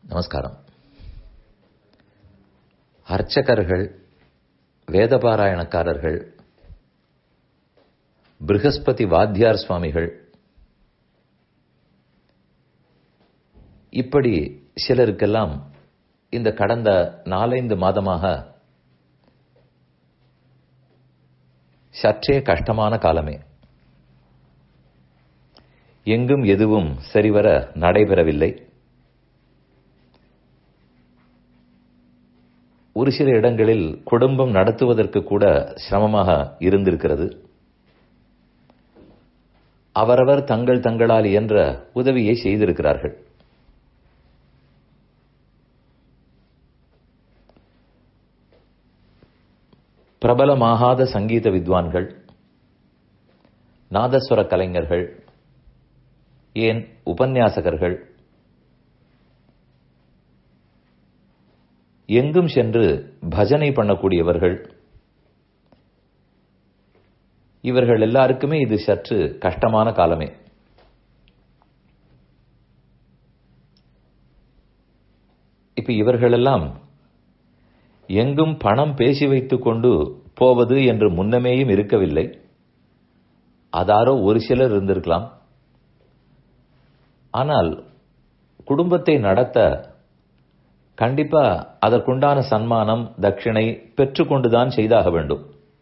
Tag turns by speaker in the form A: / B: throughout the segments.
A: நமஸ்காரம் அர்ச்சகர்கள் வேதபாராயணக்காரர்கள் பிருகஸ்பதி வாத்தியார் சுவாமிகள் இப்படி சிலருக்கெல்லாம் இந்த கடந்த நாலைந்து மாதமாக சற்றே கஷ்டமான காலமே எங்கும் எதுவும் சரிவர நடைபெறவில்லை ஒரு சில இடங்களில் குடும்பம் நடத்துவதற்கு கூட சிரமமாக இருந்திருக்கிறது அவரவர் தங்கள் தங்களால் இயன்ற உதவியை செய்திருக்கிறார்கள் பிரபலமாகாத சங்கீத வித்வான்கள் நாதஸ்வர கலைஞர்கள் ஏன் உபன்யாசகர்கள் எங்கும் சென்று பஜனை பண்ணக்கூடியவர்கள் இவர்கள் எல்லாருக்குமே இது சற்று கஷ்டமான காலமே இப்ப இவர்களெல்லாம் எங்கும் பணம் பேசி வைத்துக் கொண்டு போவது என்று முன்னமேயும் இருக்கவில்லை அதாரோ ஒரு சிலர் இருந்திருக்கலாம் ஆனால் குடும்பத்தை நடத்த கண்டிப்பா அதற்குண்டான சன்மானம் தட்சிணை பெற்றுக்கொண்டுதான் செய்தாக வேண்டும்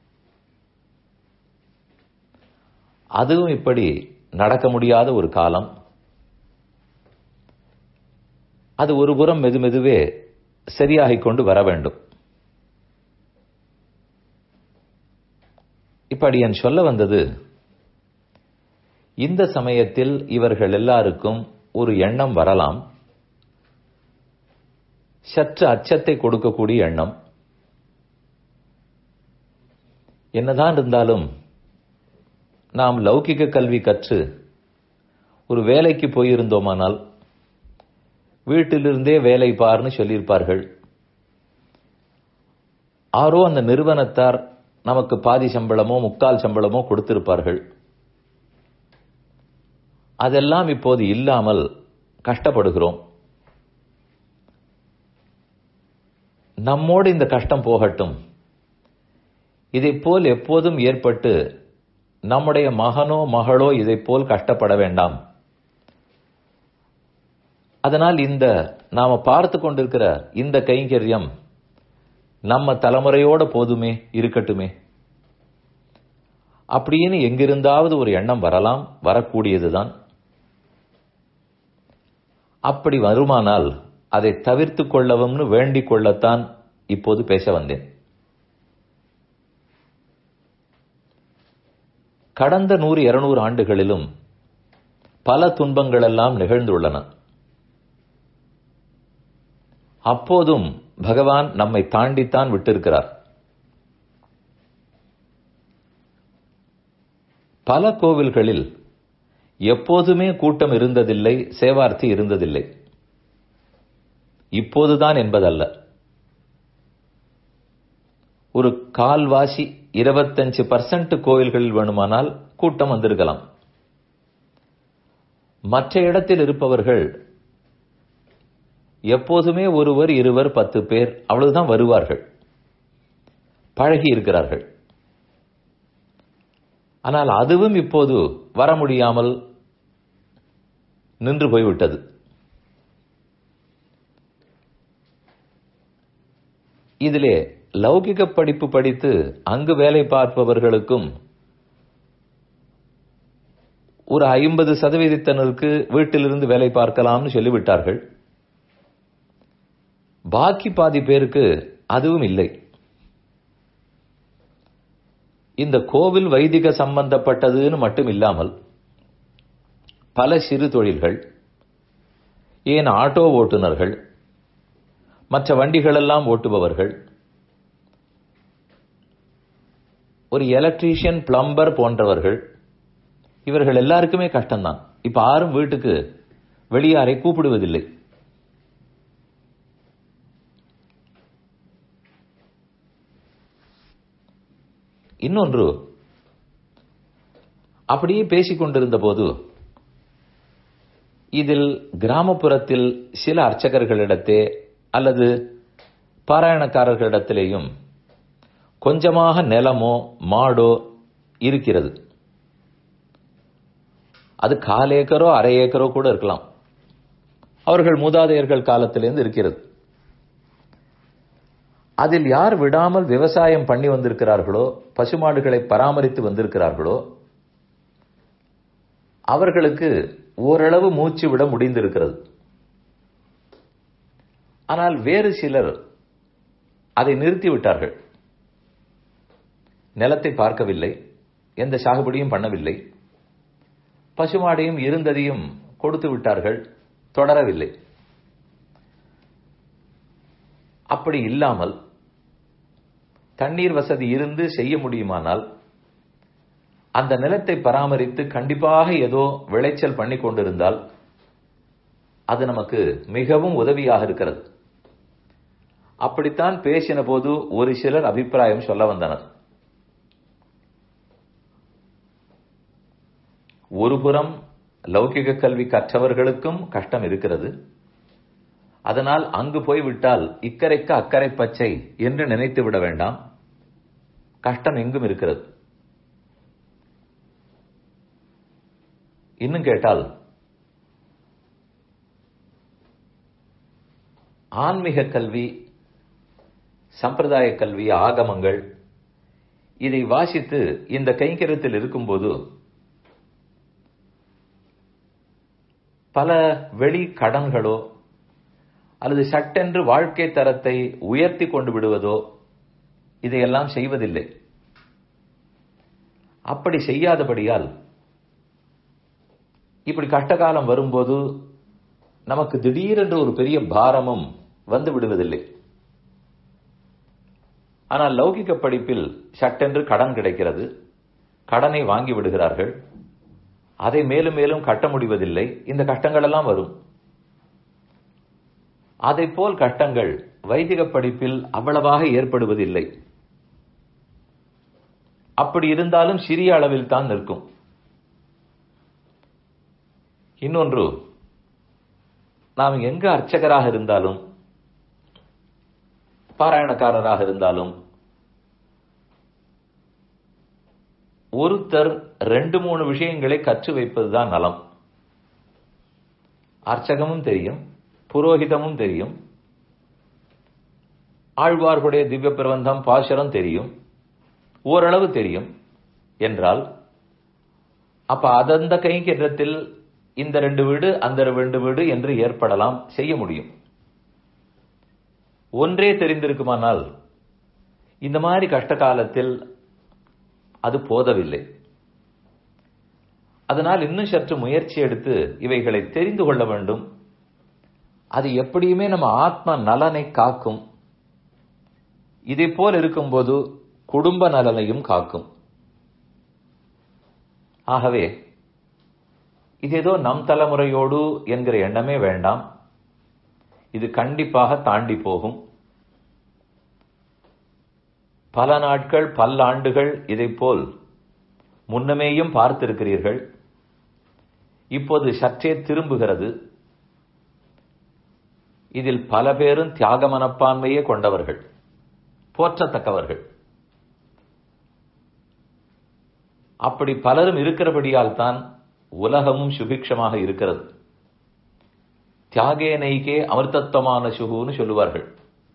A: அதுவும் இப்படி நடக்க முடியாத ஒரு காலம் அது ஒரு புறம் மெது மெதுவே சரியாகிக் கொண்டு வர வேண்டும் இப்படி என் சொல்ல வந்தது இந்த சமயத்தில் இவர்கள் எல்லாருக்கும் ஒரு எண்ணம் வரலாம் சற்று அச்சத்தை கொடுக்கக்கூடிய எண்ணம் என்னதான் இருந்தாலும் நாம் லௌகிக கல்வி கற்று ஒரு வேலைக்கு போயிருந்தோமானால் வீட்டிலிருந்தே வேலை பார்னு சொல்லியிருப்பார்கள் ஆரோ அந்த நிறுவனத்தார் நமக்கு பாதி சம்பளமோ முக்கால் சம்பளமோ கொடுத்திருப்பார்கள் அதெல்லாம் இப்போது இல்லாமல் கஷ்டப்படுகிறோம் நம்மோடு இந்த கஷ்டம் போகட்டும் இதை போல் எப்போதும் ஏற்பட்டு நம்முடைய மகனோ மகளோ இதை போல் கஷ்டப்பட வேண்டாம் அதனால் இந்த நாம பார்த்து கொண்டிருக்கிற இந்த கைங்கரியம் நம்ம தலைமுறையோட போதுமே இருக்கட்டுமே அப்படின்னு எங்கிருந்தாவது ஒரு எண்ணம் வரலாம் வரக்கூடியதுதான் அப்படி வருமானால் அதை தவிர்த்து கொள்ளவும்னு வேண்டிக் கொள்ளத்தான் இப்போது பேச வந்தேன் கடந்த நூறு இருநூறு ஆண்டுகளிலும் பல துன்பங்கள் எல்லாம் நிகழ்ந்துள்ளன அப்போதும் பகவான் நம்மை தாண்டித்தான் விட்டிருக்கிறார் பல கோவில்களில் எப்போதுமே கூட்டம் இருந்ததில்லை சேவார்த்தி இருந்ததில்லை இப்போதுதான் என்பதல்ல ஒரு கால்வாசி இருபத்தஞ்சு பர்சன்ட் கோவில்களில் வேணுமானால் கூட்டம் வந்திருக்கலாம் மற்ற இடத்தில் இருப்பவர்கள் எப்போதுமே ஒருவர் இருவர் பத்து பேர் அவ்வளவுதான் வருவார்கள் பழகி இருக்கிறார்கள் ஆனால் அதுவும் இப்போது வர முடியாமல் நின்று போய்விட்டது இதிலே லௌகிக படிப்பு படித்து அங்கு வேலை பார்ப்பவர்களுக்கும் ஒரு ஐம்பது சதவீதத்தினருக்கு வீட்டிலிருந்து வேலை பார்க்கலாம்னு சொல்லிவிட்டார்கள் பாக்கி பாதி பேருக்கு அதுவும் இல்லை இந்த கோவில் வைதிக சம்பந்தப்பட்டதுன்னு மட்டும் இல்லாமல் பல சிறு தொழில்கள் ஏன் ஆட்டோ ஓட்டுநர்கள் மற்ற வண்டிகளெல்லாம் ஓட்டுபவர்கள் ஒரு எலக்ட்ரீஷியன் பிளம்பர் போன்றவர்கள் இவர்கள் எல்லாருக்குமே கஷ்டம்தான் இப்ப யாரும் வீட்டுக்கு வெளியாரை கூப்பிடுவதில்லை இன்னொன்று அப்படியே பேசிக் கொண்டிருந்த போது இதில் கிராமப்புறத்தில் சில அர்ச்சகர்களிடத்தே அல்லது பாராயணக்காரர்களிடத்திலேயும் கொஞ்சமாக நிலமோ மாடோ இருக்கிறது அது கால் ஏக்கரோ அரை ஏக்கரோ கூட இருக்கலாம் அவர்கள் மூதாதையர்கள் காலத்திலிருந்து இருக்கிறது அதில் யார் விடாமல் விவசாயம் பண்ணி வந்திருக்கிறார்களோ பசுமாடுகளை பராமரித்து வந்திருக்கிறார்களோ அவர்களுக்கு ஓரளவு மூச்சு விட முடிந்திருக்கிறது ஆனால் வேறு சிலர் அதை நிறுத்திவிட்டார்கள் நிலத்தை பார்க்கவில்லை எந்த சாகுபடியும் பண்ணவில்லை பசுமாடையும் இருந்ததையும் கொடுத்து விட்டார்கள் தொடரவில்லை அப்படி இல்லாமல் தண்ணீர் வசதி இருந்து செய்ய முடியுமானால் அந்த நிலத்தை பராமரித்து கண்டிப்பாக ஏதோ விளைச்சல் பண்ணி கொண்டிருந்தால் அது நமக்கு மிகவும் உதவியாக இருக்கிறது அப்படித்தான் பேசின போது ஒரு சிலர் அபிப்பிராயம் சொல்ல வந்தனர் ஒருபுறம் லௌகிக கல்வி கற்றவர்களுக்கும் கஷ்டம் இருக்கிறது அதனால் அங்கு போய்விட்டால் இக்கரைக்கு அக்கறை பச்சை என்று நினைத்து விட வேண்டாம் கஷ்டம் எங்கும் இருக்கிறது இன்னும் கேட்டால் ஆன்மீக கல்வி சம்பிரதாய கல்வி ஆகமங்கள் இதை வாசித்து இந்த கைங்கரத்தில் இருக்கும்போது பல வெளி கடன்களோ அல்லது சட்டென்று வாழ்க்கை தரத்தை உயர்த்தி கொண்டு விடுவதோ இதையெல்லாம் செய்வதில்லை அப்படி செய்யாதபடியால் இப்படி கஷ்டகாலம் வரும்போது நமக்கு திடீரென்று ஒரு பெரிய பாரமும் வந்து விடுவதில்லை ஆனால் லௌகிக படிப்பில் சட்டென்று கடன் கிடைக்கிறது கடனை வாங்கி விடுகிறார்கள் அதை மேலும் மேலும் கட்ட முடிவதில்லை இந்த கஷ்டங்கள் எல்லாம் வரும் அதை போல் கஷ்டங்கள் வைதிக படிப்பில் அவ்வளவாக ஏற்படுவதில்லை அப்படி இருந்தாலும் சிறிய அளவில் தான் நிற்கும் இன்னொன்று நாம் எங்க அர்ச்சகராக இருந்தாலும் பாராயணக்காரராக இருந்தாலும் ஒருத்தர் ரெண்டு மூணு விஷயங்களை கற்று வைப்பதுதான் நலம் அர்ச்சகமும் தெரியும் புரோகிதமும் தெரியும் ஆழ்வார்களுடைய திவ்ய பிரபந்தம் பாசுரம் தெரியும் ஓரளவு தெரியும் என்றால் அப்ப அதந்த கைங்கரத்தில் இந்த ரெண்டு வீடு அந்த ரெண்டு வீடு என்று ஏற்படலாம் செய்ய முடியும் ஒன்றே தெரிந்திருக்குமானால் இந்த மாதிரி கஷ்ட காலத்தில் அது போதவில்லை அதனால் இன்னும் சற்று முயற்சி எடுத்து இவைகளை தெரிந்து கொள்ள வேண்டும் அது எப்படியுமே நம்ம ஆத்ம நலனை காக்கும் இதை போல் இருக்கும்போது குடும்ப நலனையும் காக்கும் ஆகவே இது ஏதோ நம் தலைமுறையோடு என்கிற எண்ணமே வேண்டாம் இது கண்டிப்பாக தாண்டி போகும் பல நாட்கள் பல்லாண்டுகள் இதை போல் முன்னமேயும் பார்த்திருக்கிறீர்கள் இப்போது சற்றே திரும்புகிறது இதில் பல பேரும் தியாக மனப்பான்மையே கொண்டவர்கள் போற்றத்தக்கவர்கள் அப்படி பலரும் இருக்கிறபடியால் தான் உலகமும் சுபிக்ஷமாக இருக்கிறது தியாகே நெய்கே அமிர்தத்துவமான சுகுன்னு சொல்லுவார்கள்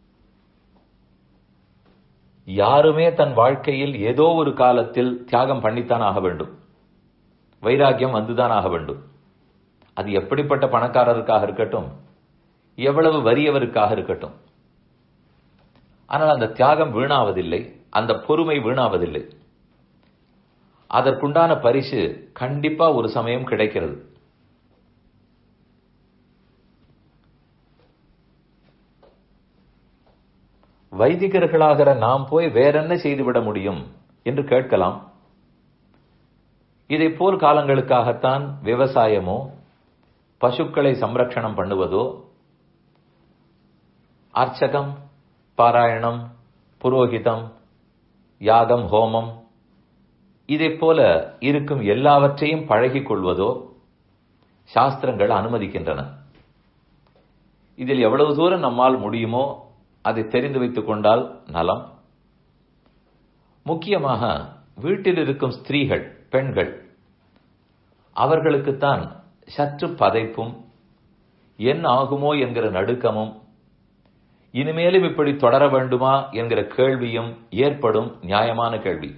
A: யாருமே தன் வாழ்க்கையில் ஏதோ ஒரு காலத்தில் தியாகம் பண்ணித்தான் ஆக வேண்டும் வைராக்கியம் வந்துதான் ஆக வேண்டும் அது எப்படிப்பட்ட பணக்காரருக்காக இருக்கட்டும் எவ்வளவு வறியவருக்காக இருக்கட்டும் ஆனால் அந்த தியாகம் வீணாவதில்லை அந்த பொறுமை வீணாவதில்லை அதற்குண்டான பரிசு கண்டிப்பா ஒரு சமயம் கிடைக்கிறது வைதிகர்களாகிற நாம் போய் வேறென்ன செய்துவிட முடியும் என்று கேட்கலாம் இதை போல் காலங்களுக்காகத்தான் விவசாயமோ பசுக்களை சம்ரக்ஷணம் பண்ணுவதோ அர்ச்சகம் பாராயணம் புரோகிதம் யாகம் ஹோமம் இதை போல இருக்கும் எல்லாவற்றையும் பழகிக் கொள்வதோ சாஸ்திரங்கள் அனுமதிக்கின்றன இதில் எவ்வளவு தூரம் நம்மால் முடியுமோ அதை தெரிந்து வைத்துக் கொண்டால் நலம் முக்கியமாக வீட்டில் இருக்கும் ஸ்திரீகள் பெண்கள் அவர்களுக்குத்தான் சற்று பதைப்பும் என்ன ஆகுமோ என்கிற நடுக்கமும் இனிமேலும் இப்படி தொடர வேண்டுமா என்கிற கேள்வியும் ஏற்படும் நியாயமான கேள்வி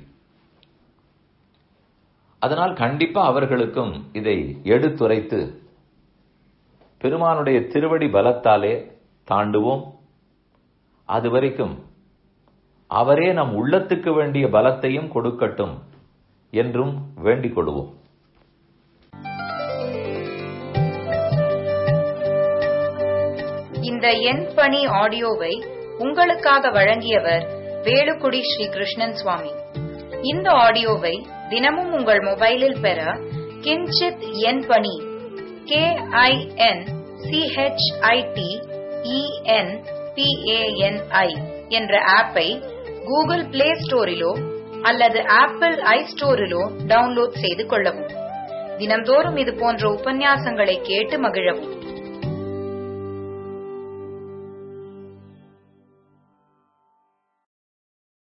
A: அதனால் கண்டிப்பா அவர்களுக்கும் இதை எடுத்துரைத்து பெருமானுடைய திருவடி பலத்தாலே தாண்டுவோம் அது வரைக்கும் அவரே நம் உள்ளத்துக்கு வேண்டிய பலத்தையும் கொடுக்கட்டும் என்றும் வேண்டிக் கொள்வோம்
B: இந்த எண் பணி ஆடியோவை உங்களுக்காக வழங்கியவர் வேலுக்குடி ஸ்ரீ கிருஷ்ணன் சுவாமி இந்த ஆடியோவை தினமும் உங்கள் மொபைலில் பெற கிஞ்சித் எண் பணி கே ஐ என் சிஹெச்ஐடி இஎன் பிஏஎன்ஐ என்ற ஆப்பை கூகுள் பிளே ஸ்டோரிலோ அல்லது ஆப்பிள் ஐ ஸ்டோரிலோ டவுன்லோட் செய்து கொள்ளவும் தினம்தோறும் இது போன்ற உபன்யாசங்களை கேட்டு மகிழவும்